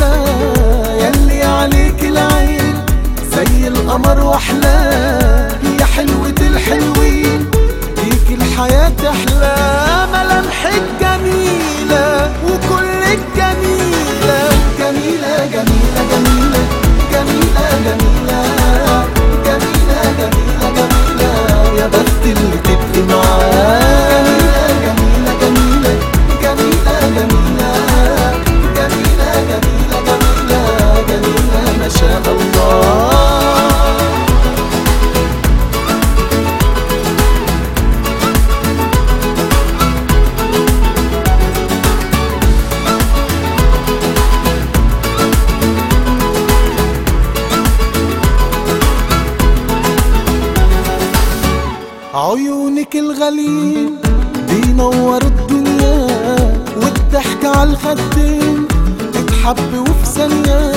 أحلى يلي عليك العين زي القمر وأحلى يا حلوة الحلوين بيك الحياة تحلى ملامحك جميلة وكلك جميلة جميلة جميلة جميلة جميلة جميلة جميلة جميلة جميلة يا بخت اللي تبقي معاه جميلة جميلة جميلة جميلة جميلة جميلة جميلة جميلة ما شاء الله عيونك الغليم بينور الدنيا والضحك على الخدين تتحب وفي ثانية